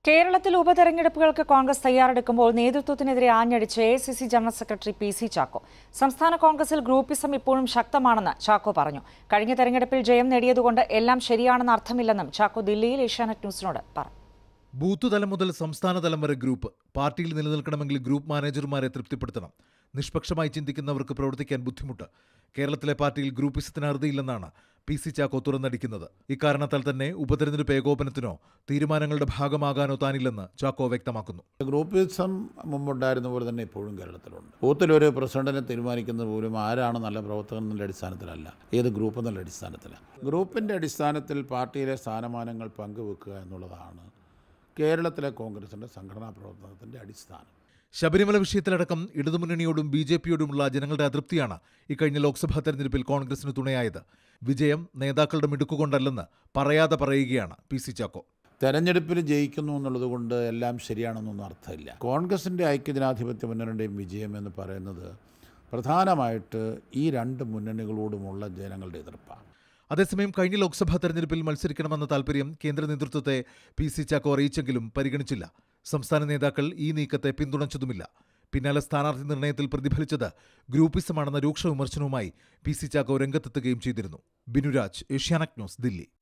കേരളത്തിൽ ഉപതെരഞ്ഞെടുപ്പുകൾക്ക് കോൺഗ്രസ് തയ്യാറെടുക്കുമ്പോൾ നേതൃത്വത്തിനെതിരെ ആഞ്ഞടിച്ച് A C C general secretary P C Chacko സംസ്ഥാന കോൺഗ്രസിൽ ഗ്രൂപ്പിസം ഇപ്പോഴും ശക്തമാണെന്ന് ചാക്കോ പറഞ്ഞു കഴിഞ്ഞ തെരഞ്ഞെടുപ്പിൽ ജയം നേടിയതുകൊണ്ട് എല്ലാം ശരിയാണെന്ന് അർത്ഥമില്ലെന്നും ചാക്കോ ദില്ലിയിൽ ഏഷ്യാനെറ്റ് ന്യൂസിനോട് പറഞ്ഞു ബൂത്ത് തലം മുതൽ സംസ്ഥാന തലം വരെ ഗ്രൂപ്പ് പാർട്ടിയിൽ നിലനിൽക്കണമെങ്കിൽ ഗ്രൂപ്പ് മാനേജർമാരെ തൃപ്തിപ്പെടുത്തണം നിഷ്പക്ഷമായി ചിന്തിക്കുന്നവർക്ക് പ്രവർത്തിക്കാൻ ബുദ്ധിമുട്ട് കേരളത്തിലെ പാർട്ടിയിൽ ഗ്രൂപ്പിസത്തിന് അറുതിയില്ലെന്നാണ് പി സി ചാക്കോ തുറന്നടിക്കുന്നത് ഇക്കാരണത്താൽ തന്നെ ഉപതെരഞ്ഞെടുപ്പ് ഏകോപനത്തിനോ തീരുമാനങ്ങളുടെ ഭാഗമാകാനോ താനില്ലെന്ന് ചാക്കോ വ്യക്തമാക്കുന്നു ഗ്രൂപ്പിസം മുമ്പുണ്ടായിരുന്ന പോലെ തന്നെ ഇപ്പോഴും കേരളത്തിലുണ്ട് ബൂത്തിലൊരു പ്രസിഡന്റിനെ തീരുമാനിക്കുന്നത് പോലും ആരാണ് നല്ല പ്രവർത്തകൻ എന്നുള്ള അടിസ്ഥാനത്തിലല്ല ഏത് ഗ്രൂപ്പ് എന്നുള്ള അടിസ്ഥാനത്തിലാണ് ഗ്രൂപ്പിൻ്റെ അടിസ്ഥാനത്തിൽ പാർട്ടിയിലെ സ്ഥാനമാനങ്ങൾ പങ്കുവെക്കുക എന്നുള്ളതാണ് കേരളത്തിലെ കോൺഗ്രസിൻ്റെ സംഘടനാ പ്രവർത്തനത്തിൻ്റെ അടിസ്ഥാനം ശബരിമല വിഷയത്തിലടക്കം ഇടതുമുന്നണിയോടും ബി ജെ പിയോടുമുള്ള ജനങ്ങളുടെ അതൃപ്തിയാണ് ഇക്കഴിഞ്ഞ ലോക്സഭാ തെരഞ്ഞെടുപ്പിൽ കോൺഗ്രസിന് തുണയായത് വിജയം നേതാക്കളുടെ മിടുക്കുകൊണ്ടല്ലെന്ന് പറയാതെ പറയുകയാണ് പി സി ചാക്കോ തെരഞ്ഞെടുപ്പിൽ ജയിക്കുന്നു എന്നുള്ളത് കൊണ്ട് എല്ലാം ശരിയാണെന്നൊന്നും അർത്ഥമില്ല കോൺഗ്രസിൻ്റെ ഐക്യജനാധിപത്യ മുന്നണിയുടെയും വിജയം എന്ന് പറയുന്നത് പ്രധാനമായിട്ട് ഈ രണ്ട് മുന്നണികളോടുമുള്ള ജനങ്ങളുടെ എതിർപ്പാണ് അതേസമയം കഴിഞ്ഞ ലോക്സഭാ തെരഞ്ഞെടുപ്പിൽ മത്സരിക്കണമെന്ന താൽപര്യം കേന്ദ്ര നേതൃത്വത്തെ പി സി ചാക്കോ അറിയിച്ചെങ്കിലും പരിഗണിച്ചില്ല സംസ്ഥാന നേതാക്കൾ ഈ നീക്കത്തെ പിന്തുണച്ചതുമില്ല പിന്നാലെ സ്ഥാനാർത്ഥി നിർണയത്തിൽ പ്രതിഫലിച്ചത് ഗ്രൂപ്പിസമാണെന്ന രൂക്ഷ വിമർശനവുമായി പി സി ചാക്കോ രംഗത്തെത്തുകയും ചെയ്തിരുന്നു ബിനുരാജ് ഏഷ്യാനെറ്റ് ന്യൂസ് ദില്ലി